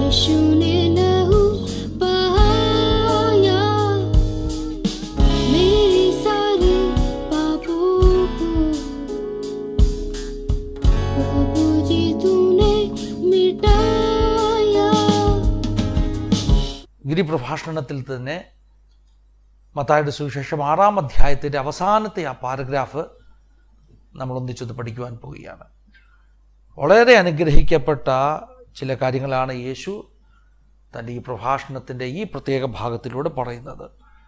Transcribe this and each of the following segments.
यीशु ने लहू बहाया मेरे सारे पापों को प्रभु जी तूने मिटाया ഗിരിപ്രഭാഷണത്തിൽ തന്നെ മത്തായുടെ സുവിശേഷം ആറാം അധ്യായത്തിൻ്റെ അവസാനത്തെ ആ പാരഗ്രാഫ് നമ്മൾ ഒന്നിച്ചൊന്ന് പഠിക്കുവാൻ പോവുകയാണ് വളരെ അനുഗ്രഹിക്കപ്പെട്ട ചില കാര്യങ്ങളാണ് യേശു തൻ്റെ ഈ പ്രഭാഷണത്തിൻ്റെ ഈ പ്രത്യേക ഭാഗത്തിലൂടെ പറയുന്നത്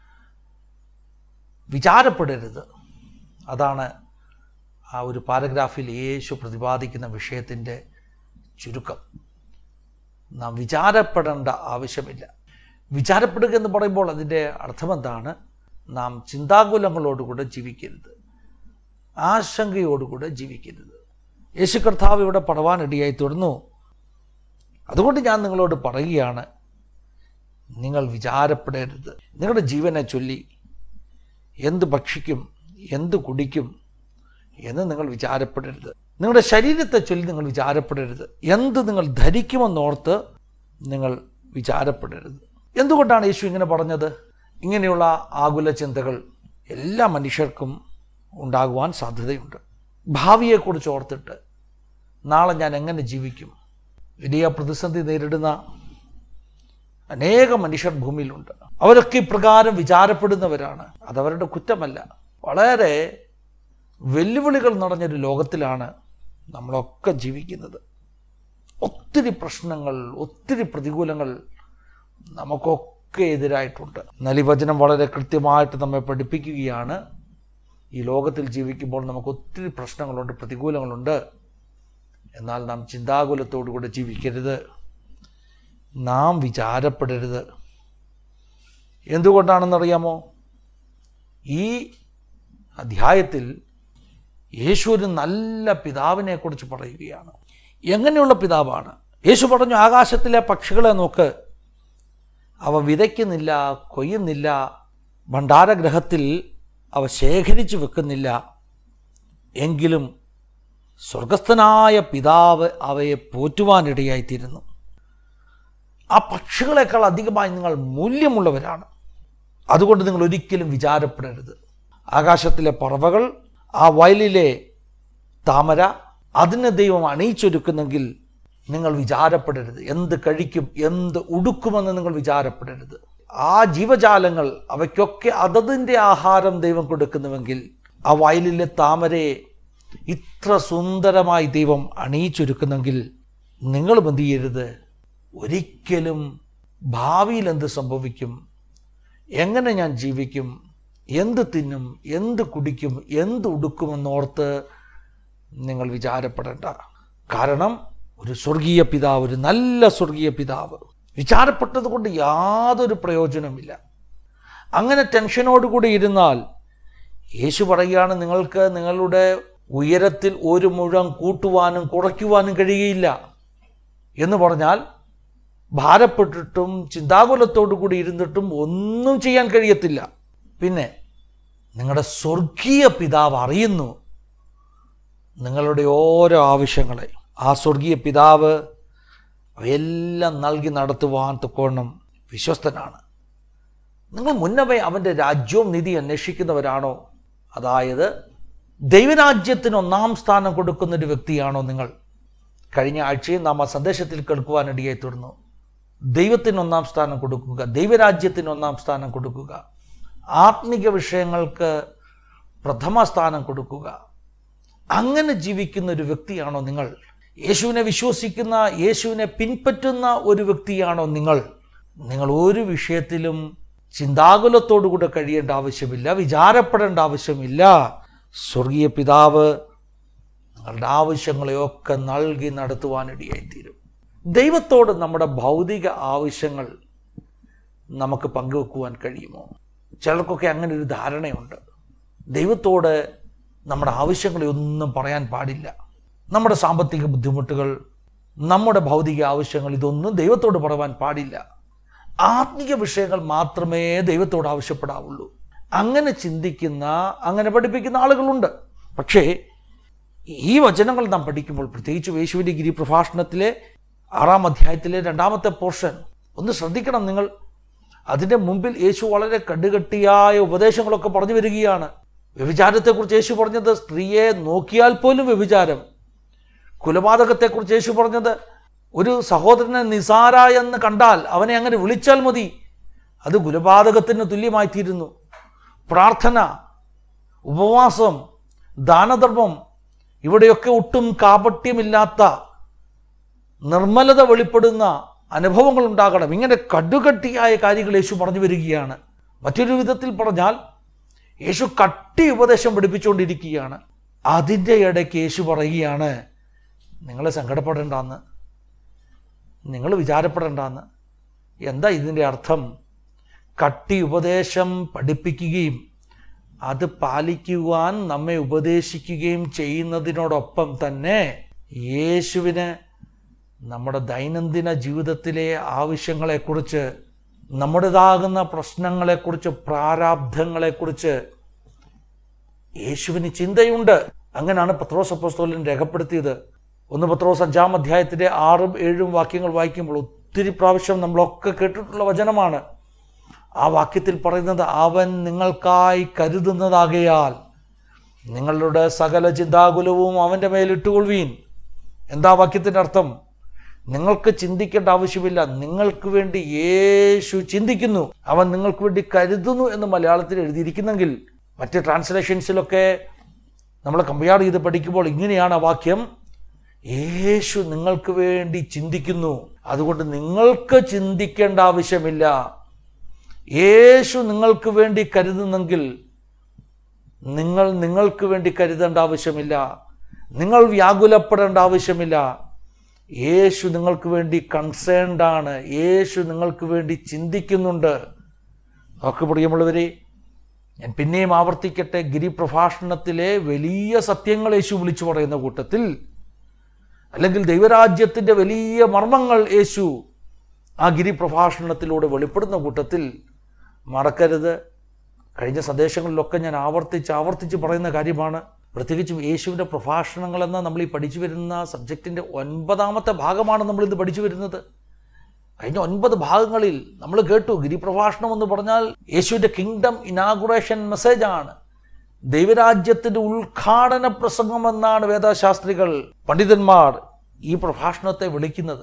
വിചാരപ്പെടരുത് അതാണ് ആ ഒരു പാരഗ്രാഫിൽ യേശു പ്രതിപാദിക്കുന്ന വിഷയത്തിൻ്റെ ചുരുക്കം നാം വിചാരപ്പെടേണ്ട ആവശ്യമില്ല വിചാരപ്പെടുക എന്ന് പറയുമ്പോൾ അതിൻ്റെ അർത്ഥമെന്താണ് നാം ചിന്താകുലങ്ങളോടുകൂടെ ജീവിക്കരുത് ആശങ്കയോടുകൂടെ ജീവിക്കരുത് യേശു കർത്താവ് ഇവിടെ പടവാനിടയായി തുടർന്നു അതുകൊണ്ട് ഞാൻ നിങ്ങളോട് പറയുകയാണ് നിങ്ങൾ വിചാരപ്പെടരുത് നിങ്ങളുടെ ജീവനെ ചൊല്ലി എന്ത് ഭക്ഷിക്കും എന്ത് കുടിക്കും എന്ന് നിങ്ങൾ വിചാരപ്പെടരുത് നിങ്ങളുടെ ശരീരത്തെ ചൊല്ലി നിങ്ങൾ വിചാരപ്പെടരുത് എന്ത് നിങ്ങൾ ധരിക്കുമെന്നോർത്ത് നിങ്ങൾ വിചാരപ്പെടരുത് എന്തുകൊണ്ടാണ് യേശു ഇങ്ങനെ പറഞ്ഞത് ഇങ്ങനെയുള്ള ആകുല ചിന്തകൾ എല്ലാ മനുഷ്യർക്കും ഉണ്ടാകുവാൻ സാധ്യതയുണ്ട് ഭാവിയെക്കുറിച്ച് ഓർത്തിട്ട് നാളെ ഞാൻ എങ്ങനെ ജീവിക്കും വലിയ പ്രതിസന്ധി നേരിടുന്ന അനേകം മനുഷ്യർ ഭൂമിയിലുണ്ട് അവരൊക്കെ ഇപ്രകാരം വിചാരപ്പെടുന്നവരാണ് അതവരുടെ കുറ്റമല്ല വളരെ വെല്ലുവിളികൾ നിറഞ്ഞൊരു ലോകത്തിലാണ് നമ്മളൊക്കെ ജീവിക്കുന്നത് ഒത്തിരി പ്രശ്നങ്ങൾ ഒത്തിരി പ്രതികൂലങ്ങൾ നമുക്കൊക്കെ എതിരായിട്ടുണ്ട് എന്നാൽ ഈ വചനം വളരെ കൃത്യമായിട്ട് നമ്മെ പഠിപ്പിക്കുകയാണ് ഈ ലോകത്തിൽ ജീവിക്കുമ്പോൾ നമുക്ക് ഒത്തിരി പ്രശ്നങ്ങളുണ്ട് പ്രതികൂലങ്ങളുണ്ട് എന്നാൽ നാം ചിന്താകുലത്തോടു കൂടെ ജീവിക്കരുത് നാം വിചാരപ്പെടരുത് എന്തുകൊണ്ടാണെന്നറിയാമോ ഈ അധ്യായത്തിൽ യേശു ഒരു നല്ല പിതാവിനെ കുറിച്ച് പറയുകയാണ് എങ്ങനെയുള്ള പിതാവാണ് യേശു പറഞ്ഞു ആകാശത്തിലെ പക്ഷികളെ നോക്ക് അവ വിതയ്ക്കുന്നില്ല കൊയ്യുന്നില്ല ഭണ്ഡാരഗ്രഹത്തിൽ അവ ശേഖരിച്ചു വെക്കുന്നില്ല എങ്കിലും സ്വർഗസ്ഥനായ പിതാവ് അവയെ പോറ്റുവാനിടയായിത്തീരുന്നു ആ പക്ഷികളെക്കാൾ അധികമായി നിങ്ങൾ മൂല്യമുള്ളവരാണ് അതുകൊണ്ട് നിങ്ങൾ ഒരിക്കലും വിചാരപ്പെടരുത് ആകാശത്തിലെ പറവകൾ ആ വയലിലെ താമര അതിനെ ദൈവം അണിയിച്ചൊരുക്കുന്നെങ്കിൽ നിങ്ങൾ വിചാരപ്പെടരുത് എന്ത് കഴിക്കും എന്ത് ഉടുക്കുമെന്ന് നിങ്ങൾ വിചാരപ്പെടരുത് ആ ജീവജാലങ്ങൾ അവയ്ക്കൊക്കെ അതതിൻ്റെ ആഹാരം ദൈവം കൊടുക്കുന്നുവെങ്കിൽ ആ വയലിലെ താമരയെ ഇത്ര സുന്ദരമായി ദൈവം അണിയിച്ചൊരുക്കുന്നെങ്കിൽ നിങ്ങളും എന്ത് ചെയ്യരുത് ഒരിക്കലും ഭാവിയിൽ എന്ത് സംഭവിക്കും എങ്ങനെ ഞാൻ ജീവിക്കും എന്ത് തിന്നും എന്ത് കുടിക്കും എന്ത് ഉടുക്കുമെന്നോർത്ത് നിങ്ങൾ വിചാരപ്പെടേണ്ട കാരണം ഒരു സ്വർഗീയ പിതാവ് ഒരു നല്ല സ്വർഗീയ പിതാവ് വിചാരപ്പെട്ടത് കൊണ്ട് യാതൊരു പ്രയോജനമില്ല അങ്ങനെ ടെൻഷനോടുകൂടി ഇരുന്നാൽ യേശു പറയുകയാണ് നിങ്ങൾക്ക് നിങ്ങളുടെ ഉയരത്തിൽ ഒരു മുഴം കൂട്ടുവാനും കുറയ്ക്കുവാനും കഴിയുകയില്ല എന്ന് പറഞ്ഞാൽ ഭാരപ്പെട്ടിട്ടും ചിന്താകുലത്തോടു കൂടി ഇരുന്നിട്ടും ഒന്നും ചെയ്യാൻ കഴിയത്തില്ല പിന്നെ നിങ്ങളുടെ സ്വർഗീയ പിതാവ് അറിയുന്നു നിങ്ങളുടെ ഓരോ ആവശ്യങ്ങളെ ആ സ്വർഗീയ പിതാവ് അവയെല്ലാം നൽകി നടത്തുവാൻ തക്കോണം വിശ്വസ്തനാണ് നിങ്ങൾ മുന്നമേ അവൻ്റെ രാജ്യവും നിധി അന്വേഷിക്കുന്നവരാണോ അതായത് ദൈവരാജ്യത്തിന് ഒന്നാം സ്ഥാനം കൊടുക്കുന്ന ഒരു വ്യക്തിയാണോ നിങ്ങൾ കഴിഞ്ഞ ആഴ്ചയും നാം ആ സന്ദേശത്തിൽ കേൾക്കുവാനിടയായി തീർന്നു ദൈവത്തിന് ഒന്നാം സ്ഥാനം കൊടുക്കുക ദൈവരാജ്യത്തിന് ഒന്നാം സ്ഥാനം കൊടുക്കുക ആത്മിക വിഷയങ്ങൾക്ക് പ്രഥമ സ്ഥാനം കൊടുക്കുക അങ്ങനെ ജീവിക്കുന്ന ഒരു വ്യക്തിയാണോ നിങ്ങൾ യേശുവിനെ വിശ്വസിക്കുന്ന യേശുവിനെ പിൻപറ്റുന്ന ഒരു വ്യക്തിയാണോ നിങ്ങൾ നിങ്ങൾ ഒരു വിഷയത്തിലും ചിന്താകുലത്തോടുകൂടെ കഴിയേണ്ട ആവശ്യമില്ല വിചാരപ്പെടേണ്ട ആവശ്യമില്ല സ്വർഗീയ പിതാവ് നിങ്ങളുടെ ആവശ്യങ്ങളെയൊക്കെ നൽകി നടത്തുവാനിടയായിത്തീരും ദൈവത്തോട് നമ്മുടെ ഭൗതിക ആവശ്യങ്ങൾ നമുക്ക് പങ്കുവെക്കുവാൻ കഴിയുമോ ചിലർക്കൊക്കെ അങ്ങനെ ഒരു ധാരണയുണ്ട് ദൈവത്തോട് നമ്മുടെ ആവശ്യങ്ങളെ ഒന്നും പറയാൻ പാടില്ല നമ്മുടെ സാമ്പത്തിക ബുദ്ധിമുട്ടുകൾ നമ്മുടെ ഭൗതിക ആവശ്യങ്ങൾ ഇതൊന്നും ദൈവത്തോട് പറയുവാൻ പാടില്ല ആത്മീയ വിഷയങ്ങൾ മാത്രമേ ദൈവത്തോട് ആവശ്യപ്പെടാവുള്ളൂ അങ്ങനെ ചിന്തിക്കുന്ന അങ്ങനെ പഠിപ്പിക്കുന്ന ആളുകളുണ്ട് പക്ഷേ ഈ വചനങ്ങൾ നാം പഠിക്കുമ്പോൾ പ്രത്യേകിച്ച് യേശുവിൻ്റെ ഗിരി പ്രഭാഷണത്തിലെ ആറാം അധ്യായത്തിലെ രണ്ടാമത്തെ പോർഷൻ ഒന്ന് ശ്രദ്ധിക്കണം നിങ്ങൾ അതിൻ്റെ മുമ്പിൽ യേശു വളരെ കടുകട്ടിയായ ഉപദേശങ്ങളൊക്കെ പറഞ്ഞു വരികയാണ് വ്യഭിചാരത്തെക്കുറിച്ച് യേശു പറഞ്ഞത് സ്ത്രീയെ നോക്കിയാൽ പോലും വ്യഭിചാരം കുലപാതകത്തെക്കുറിച്ച് യേശു പറഞ്ഞത് ഒരു സഹോദരനെ നിസാര എന്ന് കണ്ടാൽ അവനെ അങ്ങനെ വിളിച്ചാൽ മതി അത് കുലപാതകത്തിന് തുല്യമായിത്തീരുന്നു പ്രാർത്ഥന ഉപവാസം ദാനധർമ്മം ഇവിടെയൊക്കെ ഒട്ടും കാപട്യമില്ലാത്ത നിർമ്മലത വെളിപ്പെടുന്ന അനുഭവങ്ങൾ ഉണ്ടാകണം ഇങ്ങനെ കടുകട്ടിയായ കാര്യങ്ങൾ യേശു പറഞ്ഞു വരികയാണ് മറ്റൊരു വിധത്തിൽ പറഞ്ഞാൽ യേശു കട്ടി ഉപദേശം പഠിപ്പിച്ചുകൊണ്ടിരിക്കുകയാണ് അതിൻ്റെ ഇടയ്ക്ക് യേശു പറയുകയാണ് നിങ്ങൾ സങ്കടപ്പെടേണ്ടെന്ന് നിങ്ങൾ വിചാരപ്പെടേണ്ടെന്ന് എന്താ ഇതിൻ്റെ അർത്ഥം കട്ടി ഉപദേശം പഠിപ്പിക്കുകയും അത് പാലിക്കുവാൻ നമ്മെ ഉപദേശിക്കുകയും ചെയ്യുന്നതിനോടൊപ്പം തന്നെ യേശുവിന് നമ്മുടെ ദൈനംദിന ജീവിതത്തിലെ ആവശ്യങ്ങളെക്കുറിച്ച് നമ്മുടേതാകുന്ന പ്രശ്നങ്ങളെക്കുറിച്ച് പ്രാരാബ്ധങ്ങളെക്കുറിച്ച് യേശുവിന് ചിന്തയുണ്ട് അങ്ങനെയാണ് പത്രോസ് അപ്പോസ്തോലൻ രേഖപ്പെടുത്തിയത് ഒന്ന് പത്രോസ് അഞ്ചാം അധ്യായത്തിലെ ആറും ഏഴും വാക്യങ്ങൾ വായിക്കുമ്പോൾ ഒത്തിരി പ്രാവശ്യം നമ്മളൊക്കെ കേട്ടിട്ടുള്ള വചനമാണ് ആ വാക്യത്തിൽ പറയുന്നത് അവൻ നിങ്ങൾക്കായി കരുതുന്നതാകയാൽ നിങ്ങളുടെ സകല ചിന്താകുലവും അവൻ്റെ മേലിട്ടുകൊള്ളുവീൻ എന്താ വാക്യത്തിൻ്റെ അർത്ഥം നിങ്ങൾക്ക് ചിന്തിക്കേണ്ട ആവശ്യമില്ല നിങ്ങൾക്ക് വേണ്ടി യേശു ചിന്തിക്കുന്നു അവൻ നിങ്ങൾക്ക് വേണ്ടി കരുതുന്നു എന്ന് മലയാളത്തിൽ എഴുതിയിരിക്കുന്നെങ്കിൽ മറ്റ് ട്രാൻസ്ലേഷൻസിലൊക്കെ നമ്മൾ കമ്പയർ ചെയ്ത് പഠിക്കുമ്പോൾ ഇങ്ങനെയാണ് ആ വാക്യം യേശു നിങ്ങൾക്ക് വേണ്ടി ചിന്തിക്കുന്നു അതുകൊണ്ട് നിങ്ങൾക്ക് ചിന്തിക്കേണ്ട ആവശ്യമില്ല യേശു നിങ്ങൾക്ക് വേണ്ടി കരുതുന്നെങ്കിൽ നിങ്ങൾ നിങ്ങൾക്ക് വേണ്ടി കരുതേണ്ട ആവശ്യമില്ല നിങ്ങൾ വ്യാകുലപ്പെടേണ്ട ആവശ്യമില്ല യേശു നിങ്ങൾക്ക് വേണ്ടി കൺസേൺഡ് ആണ് യേശു നിങ്ങൾക്ക് വേണ്ടി ചിന്തിക്കുന്നുണ്ട് നോക്ക് പ്രിയമുള്ളവരെ ഞാൻ പിന്നെയും ആവർത്തിക്കട്ടെ ഗിരിപ്രഭാഷണത്തിലെ വലിയ സത്യങ്ങൾ യേശു വിളിച്ചു പറയുന്ന കൂട്ടത്തിൽ അല്ലെങ്കിൽ ദൈവരാജ്യത്തിൻ്റെ വലിയ മർമ്മങ്ങൾ യേശു ആ ഗിരിപ്രഭാഷണത്തിലൂടെ വെളിപ്പെടുന്ന കൂട്ടത്തിൽ മറക്കരുത് കഴിഞ്ഞ സന്ദേശങ്ങളിലൊക്കെ ഞാൻ ആവർത്തിച്ച് ആവർത്തിച്ച് പറയുന്ന കാര്യമാണ് പ്രത്യേകിച്ചും യേശുവിൻ്റെ പ്രഭാഷണങ്ങൾ എന്ന നമ്മൾ ഈ പഠിച്ചു വരുന്ന സബ്ജക്റ്റിൻ്റെ ഒൻപതാമത്തെ ഭാഗമാണ് നമ്മൾ ഇന്ന് പഠിച്ചു വരുന്നത് കഴിഞ്ഞ ഒൻപത് ഭാഗങ്ങളിൽ നമ്മൾ കേട്ടു ഗിരിപ്രഭാഷണം എന്ന് പറഞ്ഞാൽ യേശുവിൻ്റെ കിങ്ഡം ഇനാഗുറേഷൻ മെസ്സേജാണ് ദൈവരാജ്യത്തിൻ്റെ ഉദ്ഘാടന പ്രസംഗമെന്നാണ് വേദശാസ്ത്രികൾ പണ്ഡിതന്മാർ ഈ പ്രഭാഷണത്തെ വിളിക്കുന്നത്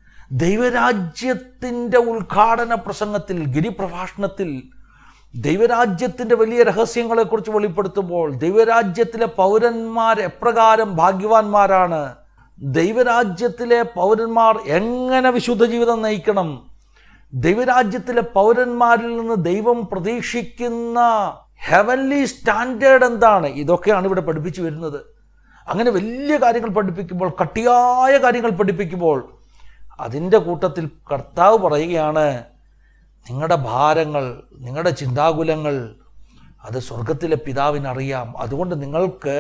ദൈവരാജ്യത്തിൻ്റെ ഉദ്ഘാടന പ്രസംഗത്തിൽ ഗിരിപ്രഭാഷണത്തിൽ ദൈവരാജ്യത്തിൻ്റെ വലിയ രഹസ്യങ്ങളെക്കുറിച്ച് വെളിപ്പെടുത്തുമ്പോൾ ദൈവരാജ്യത്തിലെ പൗരന്മാർ എപ്രകാരം ഭാഗ്യവാന്മാരാണ് ദൈവരാജ്യത്തിലെ പൗരന്മാർ എങ്ങനെ വിശുദ്ധ ജീവിതം നയിക്കണം ദൈവരാജ്യത്തിലെ പൗരന്മാരിൽ നിന്ന് ദൈവം പ്രതീക്ഷിക്കുന്ന ഹെവൻലി സ്റ്റാൻഡേർഡ് എന്താണ് ഇതൊക്കെയാണ് ഇവിടെ പഠിപ്പിച്ചു വരുന്നത് അങ്ങനെ വലിയ കാര്യങ്ങൾ പഠിപ്പിക്കുമ്പോൾ കട്ടിയായ കാര്യങ്ങൾ പഠിപ്പിക്കുമ്പോൾ അതിൻ്റെ കൂട്ടത്തിൽ കർത്താവ് പറയുകയാണ് നിങ്ങളുടെ ഭാരങ്ങൾ നിങ്ങളുടെ ചിന്താകുലങ്ങൾ അത് സ്വർഗത്തിലെ പിതാവിനറിയാം അതുകൊണ്ട് നിങ്ങൾക്ക്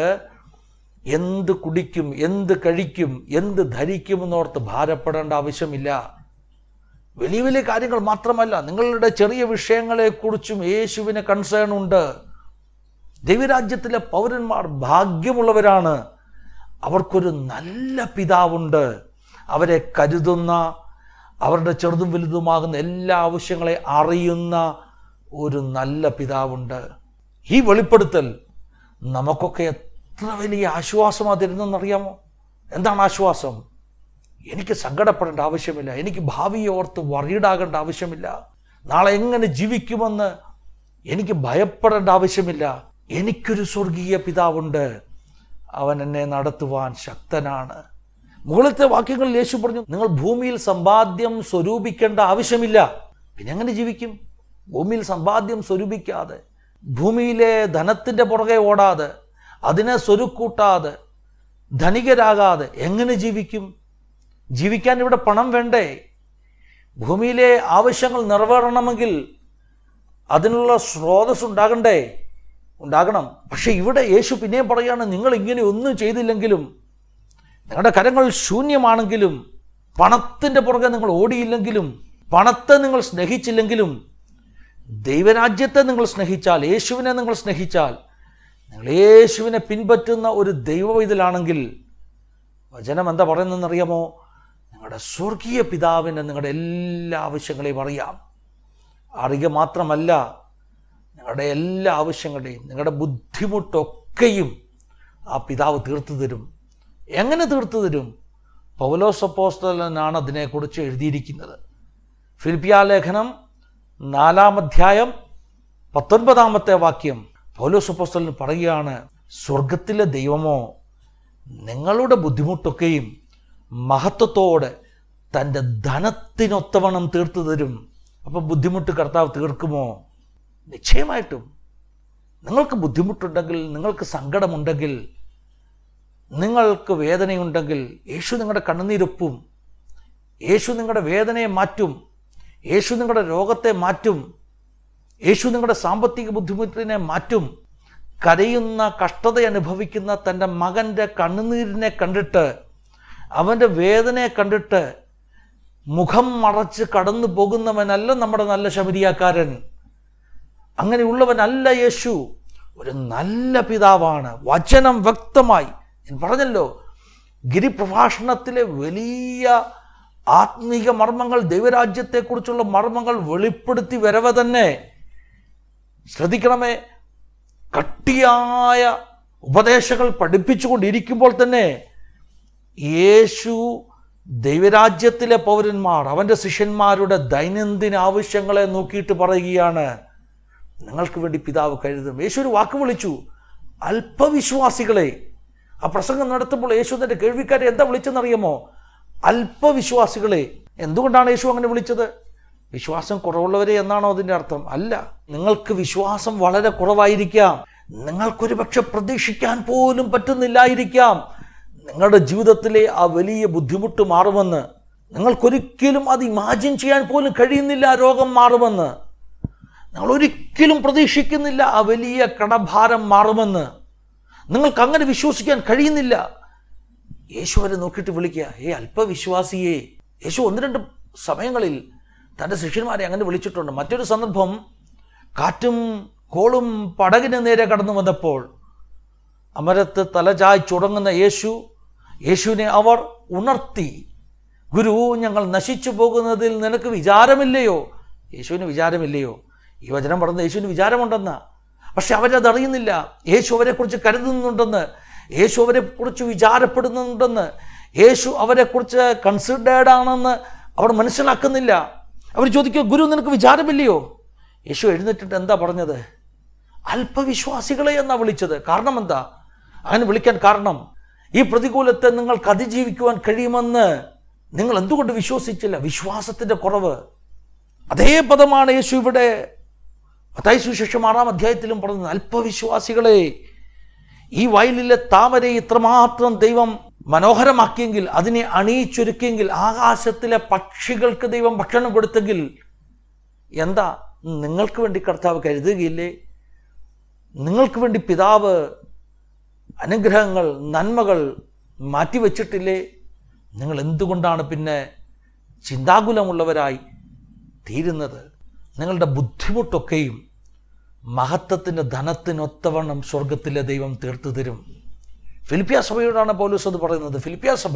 എന്ത് കുടിക്കും എന്ത് കഴിക്കും എന്ത് ധരിക്കുമെന്നോർത്ത് ഭാരപ്പെടേണ്ട ആവശ്യമില്ല വലിയ വലിയ കാര്യങ്ങൾ മാത്രമല്ല നിങ്ങളുടെ ചെറിയ വിഷയങ്ങളെക്കുറിച്ചും യേശുവിന് കൺസേൺ ഉണ്ട് ദൈവരാജ്യത്തിലെ പൗരന്മാർ ഭാഗ്യമുള്ളവരാണ് അവർക്കൊരു നല്ല പിതാവുണ്ട് അവരെ കരുതുന്ന അവരുടെ ചെറുതും വലുതുമാകുന്ന എല്ലാ ആവശ്യങ്ങളെ അറിയുന്ന ഒരു നല്ല പിതാവുണ്ട് ഈ വെളിപ്പെടുത്തൽ നമുക്കൊക്കെ എത്ര വലിയ ആശ്വാസമാണ് തരുന്നതെന്നറിയാമോ എന്താണ് ആശ്വാസം എനിക്ക് സങ്കടപ്പെടേണ്ട ആവശ്യമില്ല എനിക്ക് ഭാവിയെ ഓർത്ത് വറീഡാകേണ്ട ആവശ്യമില്ല നാളെ എങ്ങനെ ജീവിക്കുമെന്ന് എനിക്ക് ഭയപ്പെടേണ്ട ആവശ്യമില്ല എനിക്കൊരു സ്വർഗീയ പിതാവുണ്ട് അവൻ എന്നെ നടത്തുവാൻ ശക്തനാണ് മുകളിലത്തെ വാക്യങ്ങളിൽ യേശു പറഞ്ഞു നിങ്ങൾ ഭൂമിയിൽ സമ്പാദ്യം സ്വരൂപിക്കേണ്ട ആവശ്യമില്ല പിന്നെ എങ്ങനെ ജീവിക്കും ഭൂമിയിൽ സമ്പാദ്യം സ്വരൂപിക്കാതെ ഭൂമിയിലെ ധനത്തിൻ്റെ പുറകെ ഓടാതെ അതിനെ സ്വരുക്കൂട്ടാതെ ധനികരാകാതെ എങ്ങനെ ജീവിക്കും ജീവിക്കാൻ ഇവിടെ പണം വേണ്ടേ ഭൂമിയിലെ ആവശ്യങ്ങൾ നിറവേറണമെങ്കിൽ അതിനുള്ള സ്രോതസ് ഉണ്ടാകണ്ടേ ഉണ്ടാകണം പക്ഷെ ഇവിടെ യേശു പിന്നെയും പറയാണ് നിങ്ങൾ ഇങ്ങനെ ഒന്നും ചെയ്തില്ലെങ്കിലും നിങ്ങളുടെ കരങ്ങൾ ശൂന്യമാണെങ്കിലും പണത്തിൻ്റെ പുറകെ നിങ്ങൾ ഓടിയില്ലെങ്കിലും പണത്തെ നിങ്ങൾ സ്നേഹിച്ചില്ലെങ്കിലും ദൈവരാജ്യത്തെ നിങ്ങൾ സ്നേഹിച്ചാൽ യേശുവിനെ നിങ്ങൾ സ്നേഹിച്ചാൽ നിങ്ങൾ യേശുവിനെ പിൻപറ്റുന്ന ഒരു ദൈവവൈതലാണെങ്കിൽ വചനം എന്താ പറയുന്നതെന്നറിയാമോ നിങ്ങളുടെ സ്വർഗീയ പിതാവിന് നിങ്ങളുടെ എല്ലാ ആവശ്യങ്ങളെയും അറിയാം അറിയുക മാത്രമല്ല നിങ്ങളുടെ എല്ലാ ആവശ്യങ്ങളുടെയും നിങ്ങളുടെ ബുദ്ധിമുട്ടൊക്കെയും ആ പിതാവ് തീർത്തു തരും എങ്ങനെ തീർത്തു തരും പൗലോസപ്പോസ്തലനാണ് അതിനെക്കുറിച്ച് എഴുതിയിരിക്കുന്നത് ഫിലിപ്പിയ ലേഖനം നാലാം അധ്യായം പത്തൊൻപതാമത്തെ വാക്യം പൗലോസപ്പോസ്തലൻ പറയുകയാണ് സ്വർഗത്തിലെ ദൈവമോ നിങ്ങളുടെ ബുദ്ധിമുട്ടൊക്കെയും മഹത്വത്തോടെ തൻ്റെ ധനത്തിനൊത്തവണ്ണം തീർത്തു തരും അപ്പോൾ ബുദ്ധിമുട്ട് കർത്താവ് തീർക്കുമോ നിശ്ചയമായിട്ടും നിങ്ങൾക്ക് ബുദ്ധിമുട്ടുണ്ടെങ്കിൽ നിങ്ങൾക്ക് സങ്കടമുണ്ടെങ്കിൽ നിങ്ങൾക്ക് വേദനയുണ്ടെങ്കിൽ യേശു നിങ്ങളുടെ കണ്ണുനീരൊപ്പും യേശു നിങ്ങളുടെ വേദനയെ മാറ്റും യേശു നിങ്ങളുടെ രോഗത്തെ മാറ്റും യേശു നിങ്ങളുടെ സാമ്പത്തിക ബുദ്ധിമുട്ടിനെ മാറ്റും കരയുന്ന കഷ്ടത അനുഭവിക്കുന്ന തൻ്റെ മകൻ്റെ കണ്ണുനീരിനെ കണ്ടിട്ട് അവൻ്റെ വേദനയെ കണ്ടിട്ട് മുഖം മറച്ച് കടന്നു പോകുന്നവനല്ല നമ്മുടെ നല്ല ശബരിയാക്കാരൻ അങ്ങനെയുള്ളവനല്ല യേശു ഒരു നല്ല പിതാവാണ് വചനം വ്യക്തമായി ഞാൻ പറഞ്ഞല്ലോ ഗിരിപ്രഭാഷണത്തിലെ വലിയ ആത്മീക മർമ്മങ്ങൾ ദൈവരാജ്യത്തെക്കുറിച്ചുള്ള മർമ്മങ്ങൾ വെളിപ്പെടുത്തി വരവ തന്നെ ശ്രദ്ധിക്കണമേ കട്ടിയായ ഉപദേശങ്ങൾ പഠിപ്പിച്ചുകൊണ്ടിരിക്കുമ്പോൾ തന്നെ യേശു ദൈവരാജ്യത്തിലെ പൗരന്മാർ അവൻ്റെ ശിഷ്യന്മാരുടെ ദൈനംദിന ആവശ്യങ്ങളെ നോക്കിയിട്ട് പറയുകയാണ് നിങ്ങൾക്ക് വേണ്ടി പിതാവ് കരുതും യേശു ഒരു വാക്ക് വിളിച്ചു അല്പവിശ്വാസികളെ ആ പ്രസംഗം നടത്തുമ്പോൾ യേശു തൻ്റെ കേൾവിക്കാരെ എന്താ വിളിച്ചെന്നറിയാമോ അല്പവിശ്വാസികളെ എന്തുകൊണ്ടാണ് യേശു അങ്ങനെ വിളിച്ചത് വിശ്വാസം കുറവുള്ളവരെ എന്നാണോ അതിൻ്റെ അർത്ഥം അല്ല നിങ്ങൾക്ക് വിശ്വാസം വളരെ കുറവായിരിക്കാം നിങ്ങൾക്കൊരു പക്ഷെ പ്രതീക്ഷിക്കാൻ പോലും പറ്റുന്നില്ലായിരിക്കാം നിങ്ങളുടെ ജീവിതത്തിലെ ആ വലിയ ബുദ്ധിമുട്ട് മാറുമെന്ന് നിങ്ങൾക്കൊരിക്കലും അത് ഇമാജിൻ ചെയ്യാൻ പോലും കഴിയുന്നില്ല ആ രോഗം മാറുമെന്ന് നിങ്ങൾ ഒരിക്കലും പ്രതീക്ഷിക്കുന്നില്ല ആ വലിയ കടഭാരം മാറുമെന്ന് നിങ്ങൾക്ക് അങ്ങനെ വിശ്വസിക്കാൻ കഴിയുന്നില്ല യേശു അവരെ നോക്കിയിട്ട് വിളിക്കുക ഏ അല്പവിശ്വാസിയെ യേശു ഒന്ന് രണ്ട് സമയങ്ങളിൽ തൻ്റെ ശിഷ്യന്മാരെ അങ്ങനെ വിളിച്ചിട്ടുണ്ട് മറ്റൊരു സന്ദർഭം കാറ്റും കോളും പടകിന് നേരെ കടന്നു വന്നപ്പോൾ അമരത്ത് തലചായ് ചുടങ്ങുന്ന യേശു യേശുവിനെ അവർ ഉണർത്തി ഗുരു ഞങ്ങൾ നശിച്ചു പോകുന്നതിൽ നിനക്ക് വിചാരമില്ലയോ യേശുവിന് വിചാരമില്ലയോ ഈ വചനം പറഞ്ഞ യേശുവിന് വിചാരമുണ്ടെന്ന് പക്ഷെ അവരത് അറിയുന്നില്ല യേശു അവരെക്കുറിച്ച് കരുതുന്നുണ്ടെന്ന് യേശു അവരെക്കുറിച്ച് വിചാരപ്പെടുന്നുണ്ടെന്ന് യേശു അവരെക്കുറിച്ച് കൺസിഡേർഡ് ആണെന്ന് അവർ മനസ്സിലാക്കുന്നില്ല അവർ ചോദിക്കുക ഗുരു നിനക്ക് വിചാരമില്ലയോ യേശു എഴുന്നേറ്റിട്ട് എന്താ പറഞ്ഞത് അല്പവിശ്വാസികളെ എന്നാ വിളിച്ചത് കാരണം എന്താ അങ്ങനെ വിളിക്കാൻ കാരണം ഈ പ്രതികൂലത്തെ നിങ്ങൾക്ക് അതിജീവിക്കുവാൻ കഴിയുമെന്ന് നിങ്ങൾ എന്തുകൊണ്ട് വിശ്വസിച്ചില്ല വിശ്വാസത്തിൻ്റെ കുറവ് അതേ പദമാണ് യേശു ഇവിടെ മത്തായി സുശേഷം ആറാം അധ്യായത്തിലും പറഞ്ഞത് അല്പവിശ്വാസികളെ ഈ വയലിലെ താമരെ ഇത്രമാത്രം ദൈവം മനോഹരമാക്കിയെങ്കിൽ അതിനെ അണിയിച്ചൊരുക്കിയെങ്കിൽ ആകാശത്തിലെ പക്ഷികൾക്ക് ദൈവം ഭക്ഷണം കൊടുത്തെങ്കിൽ എന്താ നിങ്ങൾക്ക് വേണ്ടി കർത്താവ് കരുതുകയില്ലേ നിങ്ങൾക്ക് വേണ്ടി പിതാവ് അനുഗ്രഹങ്ങൾ നന്മകൾ മാറ്റിവെച്ചിട്ടില്ലേ നിങ്ങൾ എന്തുകൊണ്ടാണ് പിന്നെ ചിന്താകുലമുള്ളവരായി തീരുന്നത് നിങ്ങളുടെ ബുദ്ധിമുട്ടൊക്കെയും മഹത്വത്തിൻ്റെ ധനത്തിനൊത്തവണ്ണം സ്വർഗത്തിലെ ദൈവം തീർത്തു തരും ഫിലിപ്പിയ സഭയോടാണ് പൗലൂസ് അത് പറയുന്നത് ഫിലിപ്പിയ സഭ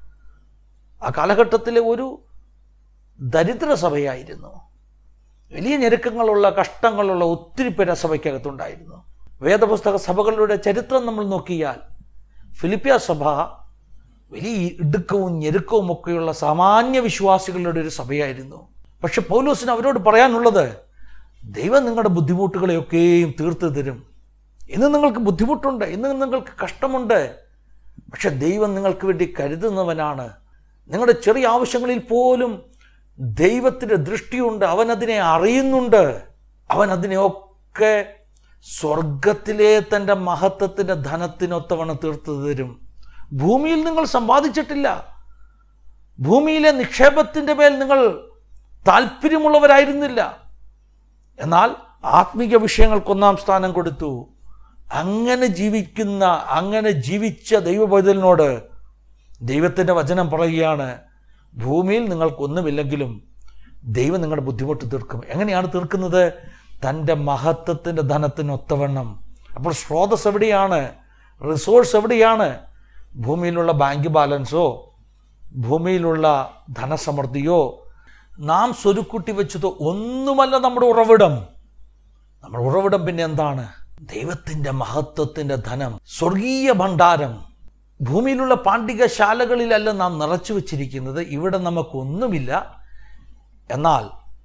ആ കാലഘട്ടത്തിലെ ഒരു ദരിദ്ര സഭയായിരുന്നു വലിയ ഞെരുക്കങ്ങളുള്ള കഷ്ടങ്ങളുള്ള ഒത്തിരി പേര് ആ സഭയ്ക്കകത്തുണ്ടായിരുന്നു വേദപുസ്തക സഭകളുടെ ചരിത്രം നമ്മൾ നോക്കിയാൽ ഫിലിപ്പിയ സഭ വലിയ ഇടുക്കവും ഞെരുക്കവും ഒക്കെയുള്ള സാമാന്യ വിശ്വാസികളുടെ ഒരു സഭയായിരുന്നു പക്ഷെ പൗലോസിന് അവരോട് പറയാനുള്ളത് ദൈവം നിങ്ങളുടെ ബുദ്ധിമുട്ടുകളെയൊക്കെയും തീർത്തു തരും ഇന്ന് നിങ്ങൾക്ക് ബുദ്ധിമുട്ടുണ്ട് ഇന്ന് നിങ്ങൾക്ക് കഷ്ടമുണ്ട് പക്ഷെ ദൈവം നിങ്ങൾക്ക് വേണ്ടി കരുതുന്നവനാണ് നിങ്ങളുടെ ചെറിയ ആവശ്യങ്ങളിൽ പോലും ദൈവത്തിൻ്റെ ദൃഷ്ടിയുണ്ട് അവൻ അതിനെ അറിയുന്നുണ്ട് അവൻ അതിനെയൊക്കെ സ്വർഗത്തിലെ തൻ്റെ മഹത്വത്തിൻ്റെ ധനത്തിനൊത്തവണ്ണം തീർത്തു തരും ഭൂമിയിൽ നിങ്ങൾ സമ്പാദിച്ചിട്ടില്ല ഭൂമിയിലെ നിക്ഷേപത്തിൻ്റെ മേൽ നിങ്ങൾ താല്പര്യമുള്ളവരായിരുന്നില്ല എന്നാൽ ആത്മീക വിഷയങ്ങൾക്ക് ഒന്നാം സ്ഥാനം കൊടുത്തു അങ്ങനെ ജീവിക്കുന്ന അങ്ങനെ ജീവിച്ച ദൈവബൈതലിനോട് ദൈവത്തിൻ്റെ വചനം പറയുകയാണ് ഭൂമിയിൽ നിങ്ങൾക്കൊന്നുമില്ലെങ്കിലും ദൈവം നിങ്ങളുടെ ബുദ്ധിമുട്ട് തീർക്കും എങ്ങനെയാണ് തീർക്കുന്നത് തൻ്റെ മഹത്വത്തിൻ്റെ ധനത്തിനൊത്തവണ്ണം അപ്പോൾ സ്രോതസ് എവിടെയാണ് റിസോഴ്സ് എവിടെയാണ് ഭൂമിയിലുള്ള ബാങ്ക് ബാലൻസോ ഭൂമിയിലുള്ള ധനസമൃദ്ധിയോ നാം സ്വരുക്കൂട്ടി വെച്ചതോ ഒന്നുമല്ല നമ്മുടെ ഉറവിടം നമ്മുടെ ഉറവിടം പിന്നെ എന്താണ് ദൈവത്തിൻ്റെ മഹത്വത്തിൻ്റെ ധനം സ്വർഗീയ ഭണ്ഡാരം ഭൂമിയിലുള്ള പാണ്ഡികശാലകളിലല്ല നാം നിറച്ചു വച്ചിരിക്കുന്നത് ഇവിടെ നമുക്കൊന്നുമില്ല എന്നാൽ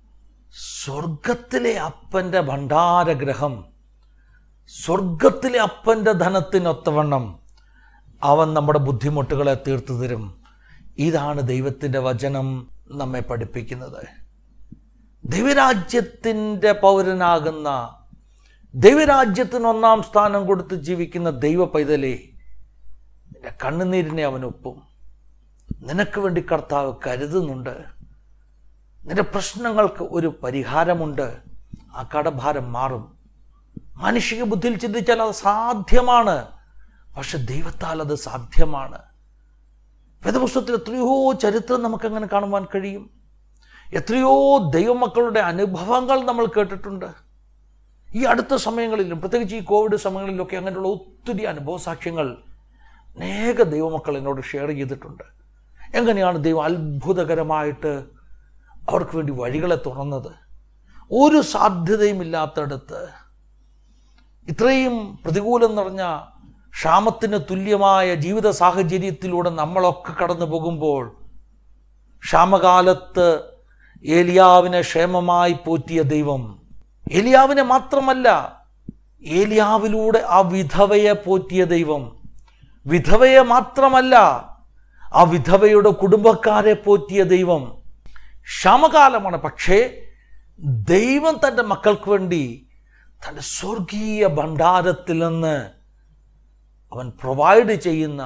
സ്വർഗത്തിലെ അപ്പൻ്റെ ഭണ്ഡാരഗ്രഹം സ്വർഗത്തിലെ അപ്പൻ്റെ ധനത്തിനൊത്തവണ്ണം അവൻ നമ്മുടെ ബുദ്ധിമുട്ടുകളെ തീർത്തു തരും ഇതാണ് ദൈവത്തിൻ്റെ വചനം നമ്മെ പഠിപ്പിക്കുന്നത് ദൈവരാജ്യത്തിൻ്റെ പൗരനാകുന്ന ദൈവരാജ്യത്തിന് ഒന്നാം സ്ഥാനം കൊടുത്ത് ജീവിക്കുന്ന ദൈവ പൈതലേ നിന്റെ കണ്ണുനീരിനെ അവൻ ഒപ്പും നിനക്ക് വേണ്ടി കർത്താവ് കരുതുന്നുണ്ട് നിന്റെ പ്രശ്നങ്ങൾക്ക് ഒരു പരിഹാരമുണ്ട് ആ കടഭാരം മാറും മാനുഷിക ബുദ്ധിയിൽ ചിന്തിച്ചാൽ അത് സാധ്യമാണ് പക്ഷെ ദൈവത്താൽ അത് സാധ്യമാണ് വേദപുസ്തകത്തിൽ എത്രയോ ചരിത്രം നമുക്കങ്ങനെ കാണുവാൻ കഴിയും എത്രയോ ദൈവമക്കളുടെ അനുഭവങ്ങൾ നമ്മൾ കേട്ടിട്ടുണ്ട് ഈ അടുത്ത സമയങ്ങളിലും പ്രത്യേകിച്ച് ഈ കോവിഡ് സമയങ്ങളിലൊക്കെ അങ്ങനെയുള്ള ഒത്തിരി അനുഭവ സാക്ഷ്യങ്ങൾ അനേക ദൈവമക്കൾ എന്നോട് ഷെയർ ചെയ്തിട്ടുണ്ട് എങ്ങനെയാണ് ദൈവം അത്ഭുതകരമായിട്ട് അവർക്ക് വേണ്ടി വഴികളെ തുറന്നത് ഒരു സാധ്യതയും ഇല്ലാത്തടത്ത് ഇത്രയും പ്രതികൂലം നിറഞ്ഞ ക്ഷാമത്തിന് തുല്യമായ ജീവിത സാഹചര്യത്തിലൂടെ നമ്മളൊക്കെ കടന്നു പോകുമ്പോൾ ക്ഷാമകാലത്ത് ഏലിയാവിനെ ക്ഷേമമായി പോറ്റിയ ദൈവം ഏലിയാവിനെ മാത്രമല്ല ഏലിയാവിലൂടെ ആ വിധവയെ പോറ്റിയ ദൈവം വിധവയെ മാത്രമല്ല ആ വിധവയുടെ കുടുംബക്കാരെ പോറ്റിയ ദൈവം ക്ഷാമകാലമാണ് പക്ഷേ ദൈവം തൻ്റെ മക്കൾക്ക് വേണ്ടി തൻ്റെ സ്വർഗീയ ഭണ്ഡാരത്തിൽ നിന്ന് അവൻ പ്രൊവൈഡ് ചെയ്യുന്ന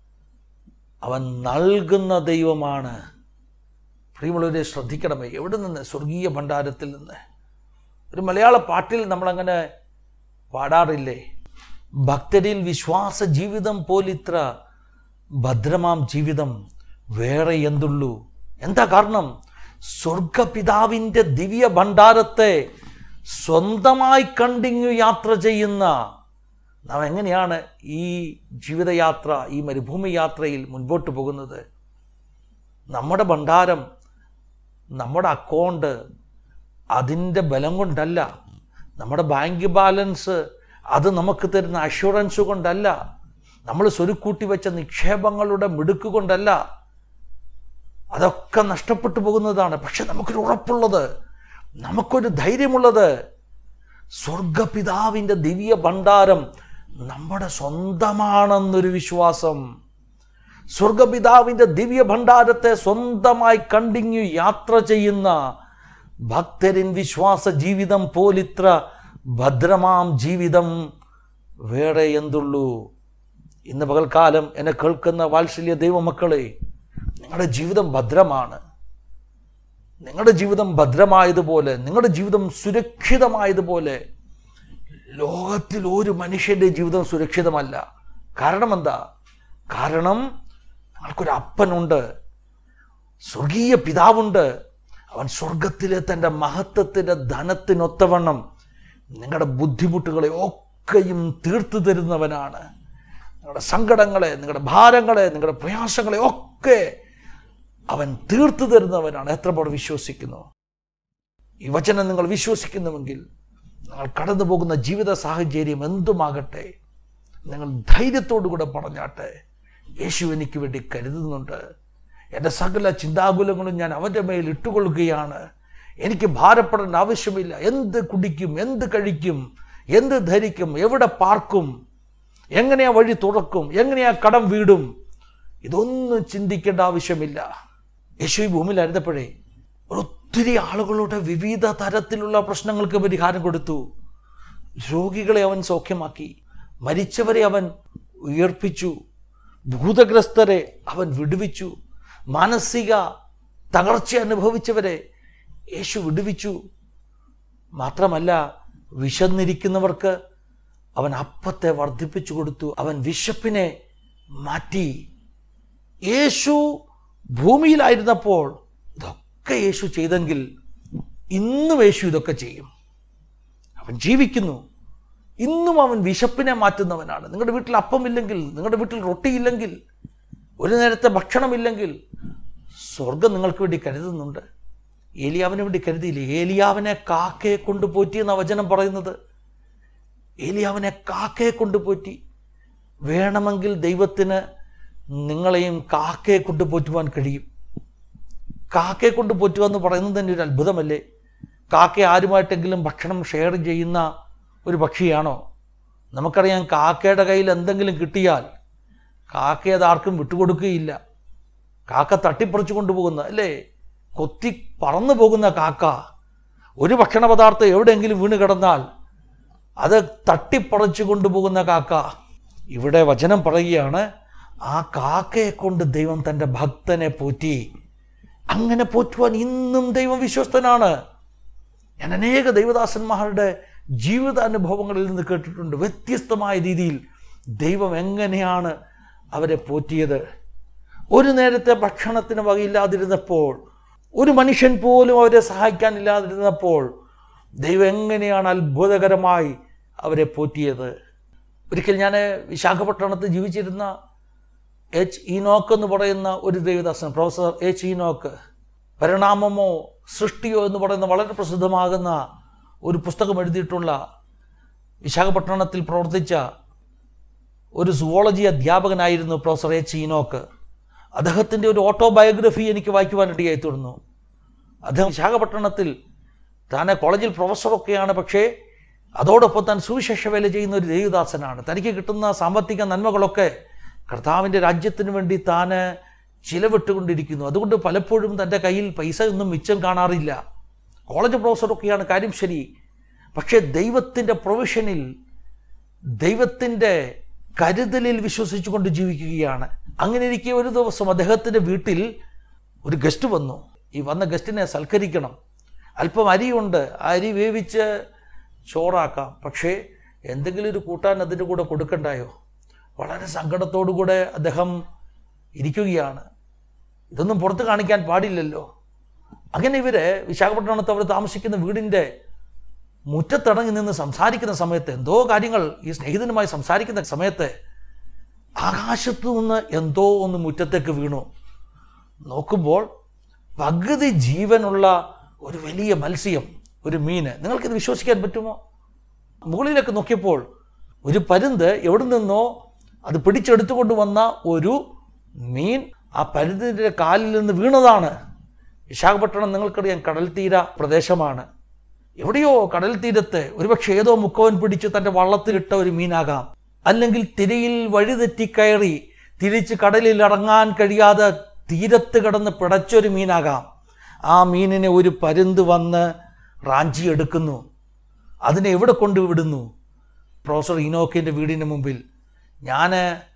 അവൻ നൽകുന്ന ദൈവമാണ് പ്രിയമുള്ളവരെ ശ്രദ്ധിക്കണമേ എവിടെ നിന്ന് സ്വർഗീയ ഭണ്ഡാരത്തിൽ നിന്ന് ഒരു മലയാള പാട്ടിൽ നമ്മളങ്ങനെ പാടാറില്ലേ ഭക്തരിൽ വിശ്വാസ ജീവിതം പോലിത്ര ഭദ്രമാം ജീവിതം വേറെ എന്തുള്ളൂ എന്താ കാരണം സ്വർഗപിതാവിൻ്റെ ദിവ്യ ഭണ്ഡാരത്തെ സ്വന്തമായി കണ്ടിങ്ങു യാത്ര ചെയ്യുന്ന നാം എങ്ങനെയാണ് ഈ ജീവിതയാത്ര ഈ മരുഭൂമി യാത്രയിൽ മുൻപോട്ട് പോകുന്നത് നമ്മുടെ ഭണ്ഡാരം നമ്മുടെ അക്കൗണ്ട് അതിൻ്റെ ബലം കൊണ്ടല്ല നമ്മുടെ ബാങ്ക് ബാലൻസ് അത് നമുക്ക് തരുന്ന അഷുറൻസ് കൊണ്ടല്ല നമ്മൾ സ്വരുക്കൂട്ടി വെച്ച നിക്ഷേപങ്ങളുടെ മിടുക്ക് കൊണ്ടല്ല അതൊക്കെ നഷ്ടപ്പെട്ടു പോകുന്നതാണ് പക്ഷെ നമുക്കൊരു ഉറപ്പുള്ളത് നമുക്കൊരു ധൈര്യമുള്ളത് സ്വർഗപിതാവിൻ്റെ ദിവ്യ ഭണ്ഡാരം നമ്മുടെ സ്വന്തമാണെന്നൊരു വിശ്വാസം സ്വർഗപിതാവിൻ്റെ ദിവ്യ ഭണ്ഡാരത്തെ സ്വന്തമായി കണ്ടിന്യൂ യാത്ര ചെയ്യുന്ന ഭക്തരിൻ വിശ്വാസ ജീവിതം പോലിത്ര ഭദ്രമാം ജീവിതം വേറെ എന്തുള്ളൂ ഇന്ന് പകൽക്കാലം എന്നെ കേൾക്കുന്ന വാത്സല്യ ദൈവമക്കളെ നിങ്ങളുടെ ജീവിതം ഭദ്രമാണ് നിങ്ങളുടെ ജീവിതം ഭദ്രമായതുപോലെ നിങ്ങളുടെ ജീവിതം സുരക്ഷിതമായതുപോലെ ലോകത്തിൽ ഒരു മനുഷ്യൻ്റെ ജീവിതം സുരക്ഷിതമല്ല കാരണം എന്താ കാരണം നിങ്ങൾക്കൊരു അപ്പനുണ്ട് സ്വർഗീയ പിതാവുണ്ട് അവൻ സ്വർഗത്തിലെ തൻ്റെ മഹത്വത്തിൻ്റെ ധനത്തിനൊത്തവണ്ണം നിങ്ങളുടെ ബുദ്ധിമുട്ടുകളെ ഒക്കെയും തീർത്തു തരുന്നവനാണ് നിങ്ങളുടെ സങ്കടങ്ങളെ നിങ്ങളുടെ ഭാരങ്ങളെ നിങ്ങളുടെ പ്രയാസങ്ങളെ ഒക്കെ അവൻ തീർത്തു തരുന്നവനാണ് എത്ര പേർ വിശ്വസിക്കുന്നു ഈ വചനം നിങ്ങൾ വിശ്വസിക്കുന്നുവെങ്കിൽ നിങ്ങൾ കടന്നു പോകുന്ന ജീവിത സാഹചര്യം എന്തുമാകട്ടെ നിങ്ങൾ ധൈര്യത്തോടു കൂടെ പറഞ്ഞാട്ടെ യേശു എനിക്ക് വേണ്ടി കരുതുന്നുണ്ട് എൻ്റെ സകല ചിന്താകുലങ്ങളും ഞാൻ അവൻ്റെ മേൽ ഇട്ടുകൊള്ളുകയാണ് എനിക്ക് ഭാരപ്പെടേണ്ട ആവശ്യമില്ല എന്ത് കുടിക്കും എന്ത് കഴിക്കും എന്ത് ധരിക്കും എവിടെ പാർക്കും എങ്ങനെയാ വഴി തുറക്കും എങ്ങനെയാ കടം വീടും ഇതൊന്നും ചിന്തിക്കേണ്ട ആവശ്യമില്ല യേശു ഈ ഭൂമിയിലായിരുന്നപ്പോഴേ ഒത്തിരി ആളുകളുടെ വിവിധ തരത്തിലുള്ള പ്രശ്നങ്ങൾക്ക് പരിഹാരം കൊടുത്തു രോഗികളെ അവൻ സൗഖ്യമാക്കി മരിച്ചവരെ അവൻ ഉയർപ്പിച്ചു ഭൂതഗ്രസ്തരെ അവൻ വിടുവിച്ചു മാനസിക തകർച്ച അനുഭവിച്ചവരെ യേശു വിടുവിച്ചു മാത്രമല്ല വിശന്നിരിക്കുന്നവർക്ക് അവൻ അപ്പത്തെ വർദ്ധിപ്പിച്ചു കൊടുത്തു അവൻ വിശപ്പിനെ മാറ്റി യേശു ഭൂമിയിലായിരുന്നപ്പോൾ ഇതൊക്കെ യേശു ചെയ്തെങ്കിൽ ഇന്നും യേശു ഇതൊക്കെ ചെയ്യും അവൻ ജീവിക്കുന്നു ഇന്നും അവൻ വിശപ്പിനെ മാറ്റുന്നവനാണ് നിങ്ങളുടെ വീട്ടിൽ അപ്പമില്ലെങ്കിൽ നിങ്ങളുടെ വീട്ടിൽ റൊട്ടിയില്ലെങ്കിൽ ഒരു നേരത്തെ ഭക്ഷണമില്ലെങ്കിൽ സ്വർഗം നിങ്ങൾക്ക് വേണ്ടി കരുതുന്നുണ്ട് ഏലിയാവിന് വേണ്ടി കരുതിയില്ലേ ഏലിയാവിനെ കാക്കയെ കൊണ്ട് പോറ്റി എന്ന വചനം പറയുന്നത് ഏലിയാവിനെ കാക്കയെ കൊണ്ട് പോറ്റി വേണമെങ്കിൽ ദൈവത്തിന് നിങ്ങളെയും കാക്കയെ കൊണ്ട് പോറ്റുവാൻ കഴിയും കാക്കയെ കൊണ്ട് പോറ്റുക എന്ന് പറയുന്നത് തന്നെ ഒരു അത്ഭുതമല്ലേ കാക്ക ആരുമായിട്ടെങ്കിലും ഭക്ഷണം ഷെയർ ചെയ്യുന്ന ഒരു പക്ഷിയാണോ നമുക്കറിയാം കാക്കയുടെ കയ്യിൽ എന്തെങ്കിലും കിട്ടിയാൽ കാക്ക അത് ആർക്കും വിട്ടുകൊടുക്കുകയില്ല കാക്ക തട്ടിപ്പറിച്ചു കൊണ്ടുപോകുന്ന അല്ലേ കൊത്തി പറന്നു പോകുന്ന കാക്ക ഒരു ഭക്ഷണ പദാർത്ഥം എവിടെയെങ്കിലും വീണ് കിടന്നാൽ അത് തട്ടിപ്പറിച്ചു കൊണ്ടുപോകുന്ന കാക്ക ഇവിടെ വചനം പറയുകയാണ് ആ കാക്കയെ കൊണ്ട് ദൈവം തൻ്റെ ഭക്തനെ പോറ്റി അങ്ങനെ പോറ്റുവാൻ ഇന്നും ദൈവം വിശ്വസ്തനാണ് ഞാൻ അനേക ദൈവദാസന്മാരുടെ ജീവിതാനുഭവങ്ങളിൽ നിന്ന് കേട്ടിട്ടുണ്ട് വ്യത്യസ്തമായ രീതിയിൽ ദൈവം എങ്ങനെയാണ് അവരെ പോറ്റിയത് ഒരു നേരത്തെ ഭക്ഷണത്തിന് വകയില്ലാതിരുന്നപ്പോൾ ഒരു മനുഷ്യൻ പോലും അവരെ സഹായിക്കാനില്ലാതിരുന്നപ്പോൾ ദൈവം എങ്ങനെയാണ് അത്ഭുതകരമായി അവരെ പോറ്റിയത് ഒരിക്കൽ ഞാൻ വിശാഖപട്ടണത്ത് ജീവിച്ചിരുന്ന എച്ച് ഈനോക്ക് എന്ന് പറയുന്ന ഒരു ദേവദാസൻ പ്രൊഫസർ എച്ച് ഈനോക്ക് പരിണാമമോ സൃഷ്ടിയോ എന്ന് പറയുന്ന വളരെ പ്രസിദ്ധമാകുന്ന ഒരു പുസ്തകം എഴുതിയിട്ടുള്ള വിശാഖപട്ടണത്തിൽ പ്രവർത്തിച്ച ഒരു സുവോളജി അധ്യാപകനായിരുന്നു പ്രൊഫസർ എച്ച് ഈനോക്ക് അദ്ദേഹത്തിൻ്റെ ഒരു ഓട്ടോബയോഗ്രഫി എനിക്ക് വായിക്കുവാനിടയായി തീർന്നു അദ്ദേഹം വിശാഖപട്ടണത്തിൽ താൻ കോളേജിൽ പ്രൊഫസറൊക്കെയാണ് പക്ഷേ അതോടൊപ്പം താൻ സുവിശേഷ വേല ചെയ്യുന്ന ഒരു ദേവദാസനാണ് തനിക്ക് കിട്ടുന്ന സാമ്പത്തിക നന്മകളൊക്കെ കർത്താവിൻ്റെ രാജ്യത്തിന് വേണ്ടി താൻ ചിലവിട്ടുകൊണ്ടിരിക്കുന്നു അതുകൊണ്ട് പലപ്പോഴും തൻ്റെ കയ്യിൽ പൈസ ഒന്നും മിച്ചം കാണാറില്ല കോളേജ് പ്രൊഫസറൊക്കെയാണ് കാര്യം ശരി പക്ഷേ ദൈവത്തിൻ്റെ പ്രൊവിഷനിൽ ദൈവത്തിൻ്റെ കരുതലിൽ വിശ്വസിച്ചുകൊണ്ട് ജീവിക്കുകയാണ് അങ്ങനെ ഇരിക്കെ ഒരു ദിവസം അദ്ദേഹത്തിൻ്റെ വീട്ടിൽ ഒരു ഗസ്റ്റ് വന്നു ഈ വന്ന ഗസ്റ്റിനെ സൽക്കരിക്കണം അല്പം അരിയുണ്ട് ആ അരി വേവിച്ച് ചോറാക്കാം പക്ഷേ എന്തെങ്കിലും ഒരു കൂട്ടാൻ അതിൻ്റെ കൂടെ കൊടുക്കണ്ടായോ വളരെ സങ്കടത്തോടു കൂടെ അദ്ദേഹം ഇരിക്കുകയാണ് ഇതൊന്നും പുറത്ത് കാണിക്കാൻ പാടില്ലല്ലോ അങ്ങനെ ഇവര് വിശാഖപട്ടണത്ത് അവർ താമസിക്കുന്ന വീടിൻ്റെ മുറ്റത്തിറങ്ങി നിന്ന് സംസാരിക്കുന്ന സമയത്ത് എന്തോ കാര്യങ്ങൾ ഈ സ്നേഹിതനുമായി സംസാരിക്കുന്ന സമയത്ത് ആകാശത്തു നിന്ന് എന്തോ ഒന്ന് മുറ്റത്തേക്ക് വീണു നോക്കുമ്പോൾ പകുതി ജീവനുള്ള ഒരു വലിയ മത്സ്യം ഒരു മീന് നിങ്ങൾക്കിത് വിശ്വസിക്കാൻ പറ്റുമോ മുകളിലേക്ക് നോക്കിയപ്പോൾ ഒരു പരുന്ത് എവിടെ നിന്നോ അത് പിടിച്ചെടുത്തുകൊണ്ട് വന്ന ഒരു മീൻ ആ പരുന്തിൻ്റെ കാലിൽ നിന്ന് വീണതാണ് വിശാഖപട്ടണം നിങ്ങൾക്കറിയാം കടൽ തീര പ്രദേശമാണ് എവിടെയോ കടൽ തീരത്ത് ഒരുപക്ഷെ ഏതോ മുക്കവൻ പിടിച്ച് തൻ്റെ വള്ളത്തിലിട്ട ഒരു മീനാകാം അല്ലെങ്കിൽ തിരയിൽ വഴിതെറ്റി കയറി തിരിച്ച് കടലിൽ ഇറങ്ങാൻ കഴിയാതെ തീരത്ത് കിടന്ന് പിടച്ചൊരു മീനാകാം ആ മീനിനെ ഒരു പരുന്ത് വന്ന് റാഞ്ചി എടുക്കുന്നു അതിനെ എവിടെ കൊണ്ടുവിടുന്നു പ്രൊഫസർ ഇനോക്കിൻ്റെ വീടിന് മുമ്പിൽ ഞാൻ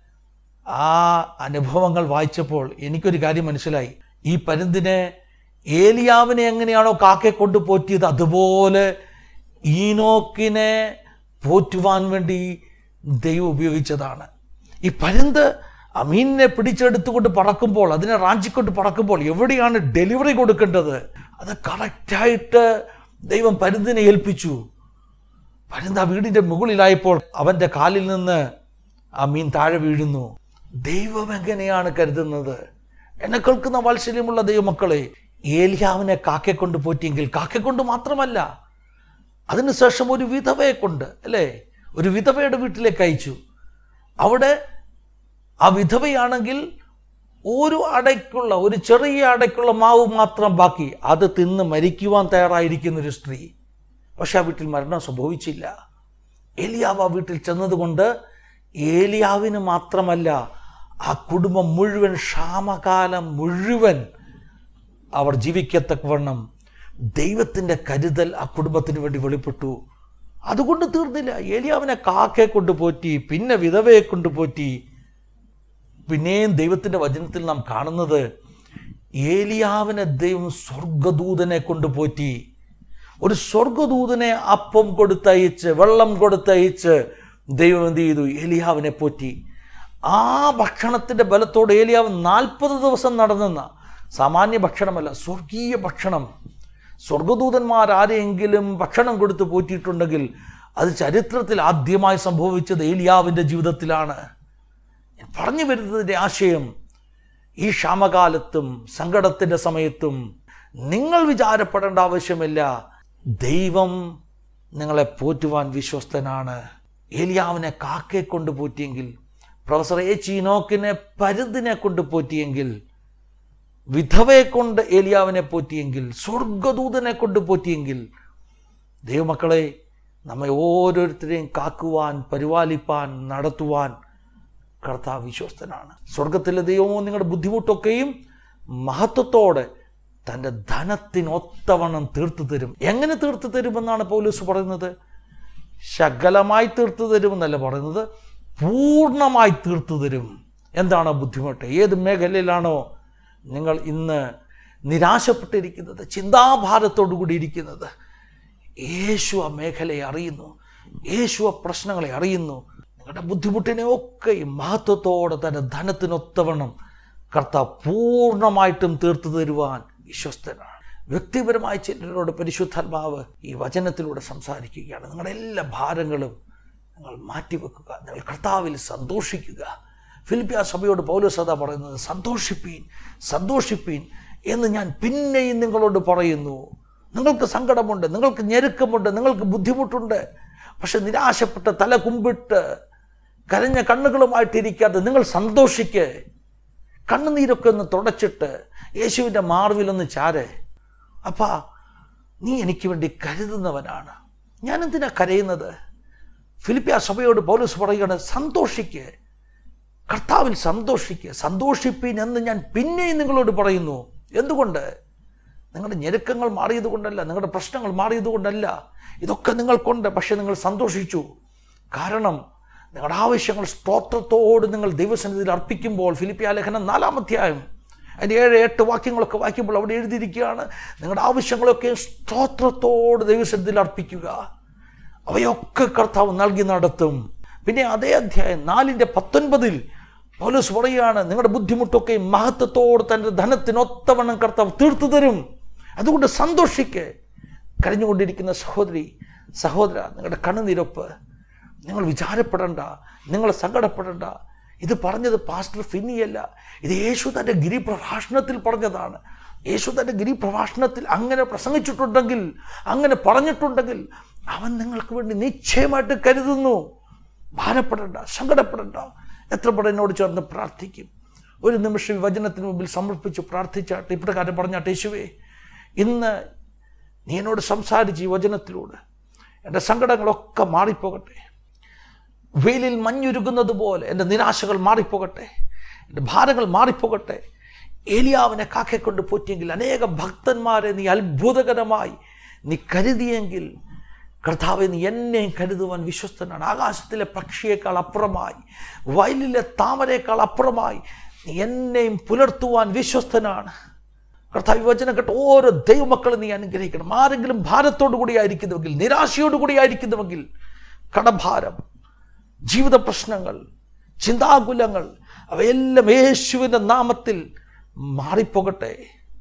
ആ അനുഭവങ്ങൾ വായിച്ചപ്പോൾ എനിക്കൊരു കാര്യം മനസ്സിലായി ഈ പരുന്തിനെ ഏലിയാവിനെ എങ്ങനെയാണോ കാക്കെ കൊണ്ട് പോറ്റിയത് അതുപോലെ ഈനോക്കിനെ പോറ്റുവാൻ വേണ്ടി ദൈവം ഉപയോഗിച്ചതാണ് ഈ പരുന്ത് ആ മീനിനെ പിടിച്ചെടുത്തുകൊണ്ട് പറക്കുമ്പോൾ അതിനെ റാഞ്ചിക്കൊണ്ട് പറക്കുമ്പോൾ എവിടെയാണ് ഡെലിവറി കൊടുക്കേണ്ടത് അത് കറക്റ്റായിട്ട് ദൈവം പരുന്തിനെ ഏൽപ്പിച്ചു പരുന്ത് ആ വീടിൻ്റെ മുകളിലായപ്പോൾ അവൻ്റെ കാലിൽ നിന്ന് ആ മീൻ താഴെ വീഴുന്നു ദൈവം എങ്ങനെയാണ് കരുതുന്നത് എന്നെ കേൾക്കുന്ന വാത്സല്യമുള്ള ദൈവമക്കളെ ഏലിയാവിനെ കാക്കെ കൊണ്ട് പോറ്റിയെങ്കിൽ കാക്കെ കൊണ്ട് മാത്രമല്ല അതിനുശേഷം ഒരു വിധവയെ കൊണ്ട് അല്ലേ ഒരു വിധവയുടെ വീട്ടിലേക്ക് അയച്ചു അവിടെ ആ വിധവയാണെങ്കിൽ ഒരു അടയ്ക്കുള്ള ഒരു ചെറിയ അടയ്ക്കുള്ള മാവ് മാത്രം ബാക്കി അത് തിന്ന് മരിക്കുവാൻ തയ്യാറായിരിക്കുന്ന ഒരു സ്ത്രീ പക്ഷെ ആ വീട്ടിൽ മരണം സംഭവിച്ചില്ല ഏലിയാവ് ആ വീട്ടിൽ ചെന്നതുകൊണ്ട് ഏലിയാവിന് മാത്രമല്ല ആ കുടുംബം മുഴുവൻ ക്ഷാമകാലം മുഴുവൻ അവർ ജീവിക്കത്തക്കവണ്ണം ദൈവത്തിൻ്റെ കരുതൽ ആ കുടുംബത്തിന് വേണ്ടി വെളിപ്പെട്ടു അതുകൊണ്ട് തീർന്നില്ല ഏലിയാവിനെ കാക്കയെ കൊണ്ട് പോറ്റി പിന്നെ വിധവയെ കൊണ്ട് പോറ്റി പിന്നെയും ദൈവത്തിൻ്റെ വചനത്തിൽ നാം കാണുന്നത് ഏലിയാവിനെ ദൈവം സ്വർഗദൂതനെ കൊണ്ട് പോറ്റി ഒരു സ്വർഗദൂതനെ അപ്പം കൊടുത്തയച്ച് വെള്ളം കൊടുത്തയച്ച് ദൈവം എന്ത് ചെയ്തു ഏലിയാവിനെ പോറ്റി ആ ഭക്ഷണത്തിൻ്റെ ബലത്തോടെ ഏലിയാവ് നാൽപ്പത് ദിവസം നടന്നെന്ന സാമാന്യ ഭക്ഷണമല്ല സ്വർഗീയ ഭക്ഷണം സ്വർഗദൂതന്മാർ ആരെയെങ്കിലും ഭക്ഷണം കൊടുത്ത് പോറ്റിയിട്ടുണ്ടെങ്കിൽ അത് ചരിത്രത്തിൽ ആദ്യമായി സംഭവിച്ചത് ഏലിയാവിൻ്റെ ജീവിതത്തിലാണ് ഞാൻ പറഞ്ഞു വരുന്നതിൻ്റെ ആശയം ഈ ക്ഷാമകാലത്തും സങ്കടത്തിൻ്റെ സമയത്തും നിങ്ങൾ വിചാരപ്പെടേണ്ട ആവശ്യമില്ല ദൈവം നിങ്ങളെ പോറ്റുവാൻ വിശ്വസ്തനാണ് ഏലിയാവിനെ കാക്കയെ കൊണ്ട് പോറ്റിയെങ്കിൽ പ്രൊഫസർ എ ചീനോക്കിനെ പരുതിനെ കൊണ്ട് പോറ്റിയെങ്കിൽ വിധവയെ കൊണ്ട് ഏലിയാവിനെ പോറ്റിയെങ്കിൽ സ്വർഗദൂതനെ കൊണ്ട് പോറ്റിയെങ്കിൽ ദൈവമക്കളെ നമ്മെ ഓരോരുത്തരെയും കാക്കുവാൻ പരിപാലിപ്പാൻ നടത്തുവാൻ കർത്താവ് വിശ്വസ്തനാണ് സ്വർഗത്തിലെ ദൈവമോ നിങ്ങളുടെ ബുദ്ധിമുട്ടൊക്കെയും മഹത്വത്തോടെ തൻ്റെ ധനത്തിനൊത്തവണ്ണം തീർത്തു തരും എങ്ങനെ തീർത്തു തരുമെന്നാണ് പൗലൂസ് പറയുന്നത് ശകലമായി തീർത്തു തരുമെന്നല്ല പറയുന്നത് പൂർണ്ണമായി തീർത്തു തരും എന്താണ് ബുദ്ധിമുട്ട് ഏത് മേഖലയിലാണോ നിങ്ങൾ ഇന്ന് നിരാശപ്പെട്ടിരിക്കുന്നത് ചിന്താഭാരത്തോടു കൂടി ഇരിക്കുന്നത് യേശു ആ മേഖലയെ അറിയുന്നു യേശു ആ പ്രശ്നങ്ങളെ അറിയുന്നു നിങ്ങളുടെ ബുദ്ധിമുട്ടിനെ ഒക്കെ മഹത്വത്തോടെ തന്നെ ധനത്തിനൊത്തവണ്ണം കർത്താവ് പൂർണ്ണമായിട്ടും തീർത്തു തരുവാൻ വിശ്വസ്തനാണ് വ്യക്തിപരമായി ചിലരോട് പരിശുദ്ധാത്മാവ് ഈ വചനത്തിലൂടെ സംസാരിക്കുകയാണ് നിങ്ങളുടെ എല്ലാ ഭാരങ്ങളും നിങ്ങൾ മാറ്റിവെക്കുക നിങ്ങൾ കർത്താവിൽ സന്തോഷിക്കുക ഫിലിപ്പിയ സഭയോട് പൗലോസത പറയുന്നത് സന്തോഷിപ്പീൻ സന്തോഷിപ്പീൻ എന്ന് ഞാൻ പിന്നെയും നിങ്ങളോട് പറയുന്നു നിങ്ങൾക്ക് സങ്കടമുണ്ട് നിങ്ങൾക്ക് ഞെരുക്കമുണ്ട് നിങ്ങൾക്ക് ബുദ്ധിമുട്ടുണ്ട് പക്ഷെ നിരാശപ്പെട്ട് തല കുമ്പിട്ട് കരഞ്ഞ കണ്ണുകളുമായിട്ടിരിക്കാതെ നിങ്ങൾ സന്തോഷിക്ക് കണ്ണുനീരൊക്കെ ഒന്ന് തുടച്ചിട്ട് യേശുവിൻ്റെ മാർവിലൊന്ന് ചാരെ അപ്പാ നീ എനിക്ക് വേണ്ടി കരുതുന്നവനാണ് ഞാൻ എന്തിനാ കരയുന്നത് ഫിലിപ്പിയ സഭയോട് പൗലൂസ് പറയുകയാണ് സന്തോഷിക്ക് കർത്താവിൽ സന്തോഷിക്കുക സന്തോഷിപ്പീൻ എന്ന് ഞാൻ പിന്നെയും നിങ്ങളോട് പറയുന്നു എന്തുകൊണ്ട് നിങ്ങളുടെ ഞെരുക്കങ്ങൾ മാറിയത് കൊണ്ടല്ല നിങ്ങളുടെ പ്രശ്നങ്ങൾ മാറിയത് കൊണ്ടല്ല ഇതൊക്കെ നിങ്ങൾക്കുണ്ട് പക്ഷെ നിങ്ങൾ സന്തോഷിച്ചു കാരണം നിങ്ങളുടെ ആവശ്യങ്ങൾ സ്തോത്രത്തോട് നിങ്ങൾ ദൈവസന്നിധിയിൽ അർപ്പിക്കുമ്പോൾ ഫിലിപ്പിയ ലേഖനം നാലാമധ്യായം അതിൻ്റെ ഏഴ് എട്ട് വാക്യങ്ങളൊക്കെ വായിക്കുമ്പോൾ അവിടെ എഴുതിയിരിക്കുകയാണ് നിങ്ങളുടെ ആവശ്യങ്ങളൊക്കെ സ്തോത്രത്തോട് ദൈവസന്നിധിയിൽ അർപ്പിക്കുക അവയൊക്കെ കർത്താവ് നൽകി നടത്തും പിന്നെ അതേ അധ്യായം നാലിൻ്റെ പത്തൊൻപതിൽ പൗലോസ് പറയുകയാണ് നിങ്ങളുടെ ബുദ്ധിമുട്ടൊക്കെ മഹത്വത്തോട് തൻ്റെ ധനത്തിനൊത്തവണ്ണം കർത്താവ് തീർത്തു തരും അതുകൊണ്ട് സന്തോഷിക്ക് കരഞ്ഞുകൊണ്ടിരിക്കുന്ന സഹോദരി സഹോദര നിങ്ങളുടെ കണ്ണുനിരപ്പ് നിങ്ങൾ വിചാരപ്പെടണ്ട നിങ്ങൾ സങ്കടപ്പെടണ്ട ഇത് പറഞ്ഞത് പാസ്റ്റർ ഫിന്നിയല്ല ഇത് യേശു തൻ്റെ ഗിരിപ്രഭാഷണത്തിൽ പറഞ്ഞതാണ് യേശു തൻ്റെ ഗിരിപ്രഭാഷണത്തിൽ അങ്ങനെ പ്രസംഗിച്ചിട്ടുണ്ടെങ്കിൽ അങ്ങനെ പറഞ്ഞിട്ടുണ്ടെങ്കിൽ അവൻ നിങ്ങൾക്ക് വേണ്ടി നിശ്ചയമായിട്ട് കരുതുന്നു ഭാരപ്പെടണ്ട സങ്കടപ്പെടണ്ട എത്ര പേർ എന്നോട് ചേർന്ന് പ്രാർത്ഥിക്കും ഒരു നിമിഷം ഈ വചനത്തിന് മുമ്പിൽ സമർപ്പിച്ച് പ്രാർത്ഥിച്ചാട്ട് ഇപ്രകാരം പറഞ്ഞാട്ട് യേശുവേ ഇന്ന് നീ എന്നോട് സംസാരിച്ച് ഈ വചനത്തിലൂടെ എൻ്റെ സങ്കടങ്ങളൊക്കെ മാറിപ്പോകട്ടെ വെയിലിൽ മഞ്ഞുരുകുന്നത് പോലെ എൻ്റെ നിരാശകൾ മാറിപ്പോകട്ടെ എൻ്റെ ഭാരങ്ങൾ മാറിപ്പോകട്ടെ ഏലിയാവിനെ കാക്കക്കൊണ്ട് പോറ്റിയെങ്കിൽ അനേക ഭക്തന്മാരെ നീ അത്ഭുതകരമായി നീ കരുതിയെങ്കിൽ കർത്താവെ നീ എന്നെയും കരുതുവാൻ വിശ്വസ്തനാണ് ആകാശത്തിലെ പക്ഷിയേക്കാൾ അപ്പുറമായി വയലിലെ താമരയേക്കാൾ അപ്പുറമായി നീ എന്നെയും പുലർത്തുവാൻ വിശ്വസ്തനാണ് കർത്താവ് വചനം കേട്ട് ഓരോ ദൈവമക്കളും നീ അനുഗ്രഹിക്കണം ആരെങ്കിലും ഭാരത്തോടു കൂടി ആയിരിക്കുന്നുവെങ്കിൽ നിരാശയോടു കൂടി ആയിരിക്കുന്നുവെങ്കിൽ കടഭാരം ജീവിത പ്രശ്നങ്ങൾ ചിന്താകുലങ്ങൾ അവയെല്ലാം യേശുവിൻ്റെ നാമത്തിൽ മാറിപ്പോകട്ടെ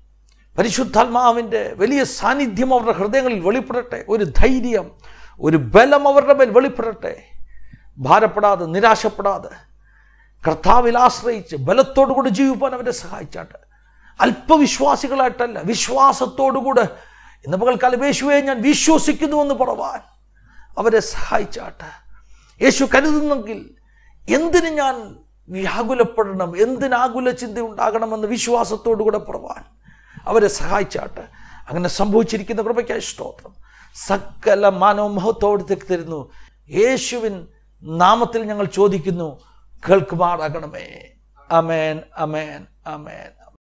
പരിശുദ്ധാത്മാവിൻ്റെ വലിയ സാന്നിധ്യം അവരുടെ ഹൃദയങ്ങളിൽ വെളിപ്പെടട്ടെ ഒരു ധൈര്യം ഒരു ബലം അവരുടെ മേൽ വെളിപ്പെടട്ടെ ഭാരപ്പെടാതെ നിരാശപ്പെടാതെ കർത്താവിൽ ആശ്രയിച്ച് ബലത്തോടുകൂടി ജീവിപ്പാൻ അവരെ സഹായിച്ചാട്ട് അല്പവിശ്വാസികളായിട്ടല്ല വിശ്വാസത്തോടുകൂടെ ഇന്ന് പകൽക്കാലം യേശുവെ ഞാൻ വിശ്വസിക്കുന്നുവെന്ന് പറവാൻ അവരെ സഹായിച്ചാട്ട് യേശു കരുതുന്നെങ്കിൽ എന്തിന് ഞാൻ വ്യാകുലപ്പെടണം എന്തിനാകുല ചിന്ത ഉണ്ടാകണമെന്ന് വിശ്വാസത്തോടുകൂടെ പറവാൻ അവരെ സഹായിച്ചാട്ട് അങ്ങനെ സംഭവിച്ചിരിക്കുന്ന കൃപയ്ക്കായി സ്തോത്രം സകല മാനവമഹത്തോടത്തേക്ക് തരുന്നു യേശുവിൻ നാമത്തിൽ ഞങ്ങൾ ചോദിക്കുന്നു കേൾക്കുമാറാകണമേ അമേൻ അമേൻ അമേൻ